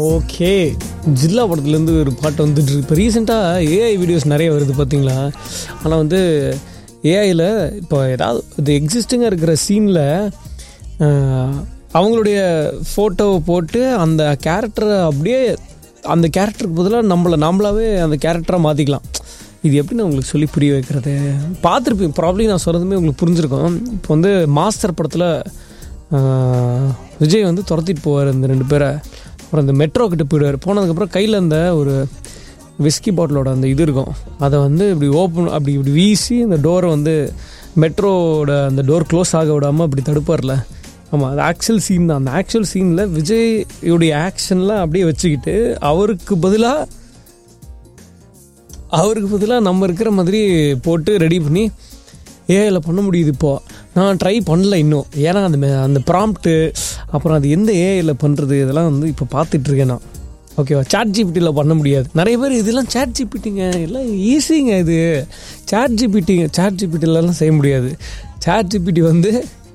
okay ஜில்லா படத்துலேருந்து ஒரு பாட்டு வந்துட்டு இருக்கு இப்போ ரீசெண்டாக ஏஐ வீடியோஸ் நிறைய வருது பார்த்தீங்களா ஆனால் வந்து ஏஐயில் இப்போ ஏதாவது இது எக்ஸிஸ்டிங்காக இருக்கிற சீனில் அவங்களுடைய ஃபோட்டோவை போட்டு அந்த கேரக்டரை அப்படியே அந்த கேரக்டருக்கு பதிலாக நம்மளை நாமளாவே அந்த கேரக்டராக மாற்றிக்கலாம் இது எப்படி நான் உங்களுக்கு சொல்லி புரிய வைக்கிறது பார்த்துருப்பேன் ப்ராப்ளி நான் சொல்கிறதுமே உங்களுக்கு புரிஞ்சிருக்கும் இப்போ வந்து மாஸ்டர் படத்தில் ஆஹ், விஜய் வந்து துரத்திட்டு போவார் இந்த ரெண்டு பேரை அப்புறம் இந்த மெட்ரோ கிட்ட போயிடுவார் போனதுக்கப்புறம் கையில் அந்த ஒரு விஸ்கி பாட்டிலோட அந்த இது இருக்கும் அதை வந்து இப்படி ஓப்பன் அப்படி இப்படி வீசி அந்த டோரை வந்து மெட்ரோட அந்த டோர் க்ளோஸ் ஆக விடாமல் அப்படி தடுப்பார்ல ஆமாம் அது ஆக்சுவல் சீன் தான் அந்த ஆக்சுவல் சீனில் விஜய்யுடைய ஆக்ஷன்லாம் அப்படியே வச்சுக்கிட்டு அவருக்கு பதிலாக அவருக்கு பதிலாக நம்ம இருக்கிற மாதிரி போட்டு ரெடி பண்ணி ஏஐயில் பண்ண முடியுது இப்போ நான் ட்ரை பண்ணல இன்னும் ஏன்னா அந்த மெ- அந்த ப்ராம்ப்ட்டு அப்புறம் அது எந்த ஏஐயில் பண்ணுறது இதெல்லாம் வந்து இப்போ பார்த்துட்ருக்கேன் நான் ஓகேவா சாட் ஜிபிட்டியில் பண்ண முடியாது நிறைய பேர் இதெல்லாம் சாட் ஜிபிட்டிங்க எல்லாம் ஈஸிங்க இது சாட் ஜிபிட்டிங்க சாட் ஜிபிட்டிலலாம் செய்ய முடியாது சாட் ஜிபிட்டி வந்து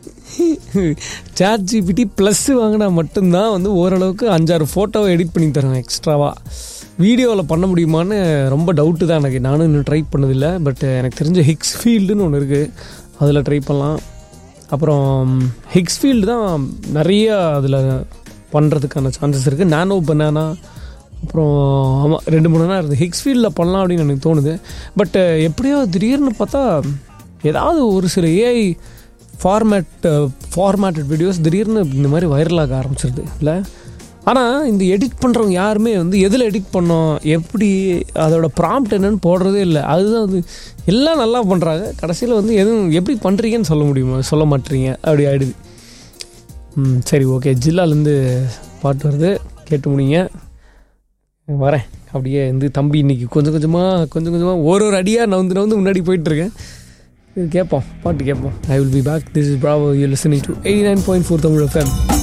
சாட் ஜிபிடி ப்ளஸ் வாங்கினா மட்டும்தான் வந்து ஓரளவுக்கு அஞ்சாறு ஃபோட்டோவை எடிட் பண்ணி தருவேன் எக்ஸ்ட்ராவாக வீடியோவில் பண்ண முடியுமான்னு ரொம்ப டவுட்டு தான் எனக்கு நானும் இன்னும் ட்ரை பண்ணதில்லை பட் எனக்கு தெரிஞ்ச ஹிக்ஸ் ஃபீல்டுன்னு ஒன்று இருக்குது அதில் ட்ரை பண்ணலாம் அப்புறம் ஹிக்ஸ் ஃபீல்டு தான் நிறைய அதில் பண்ணுறதுக்கான சான்சஸ் இருக்குது நானோ பனானா அப்புறம் ஆமாம் ரெண்டு மூணு நாள் இருக்குது ஹிக்ஸ் ஃபீல்டில் பண்ணலாம் அப்படின்னு எனக்கு தோணுது பட் எப்படியோ திடீர்னு பார்த்தா ஏதாவது ஒரு சில ஏஐ ஃபார்மேட் ஃபார்மேட்டட் வீடியோஸ் திடீர்னு இந்த மாதிரி வைரலாக ஆரம்பிச்சிருது இல்லை ஆனால் இந்த எடிட் பண்ணுறவங்க யாருமே வந்து எதில் எடிட் பண்ணோம் எப்படி அதோட ப்ராம்ப்ட் என்னன்னு போடுறதே இல்லை அதுதான் வந்து எல்லாம் நல்லா பண்ணுறாங்க கடைசியில் வந்து எதுவும் எப்படி பண்ணுறீங்கன்னு சொல்ல முடியுமா சொல்ல மாட்டீங்க அப்படி ஆயிடுது ம் சரி ஓகே ஜில்லாலேருந்து பாட்டு வருது கேட்டு முடிங்க வரேன் அப்படியே வந்து தம்பி இன்னைக்கு கொஞ்சம் கொஞ்சமாக கொஞ்சம் கொஞ்சமாக ஒரு ஒரு அடியாக நவுந்து நவுந்து முன்னாடி போயிட்டுருக்கேன் இது கேட்போம் பாட்டு கேட்போம் I will be back this is bravo you listening to eighty nine point four Tamil FM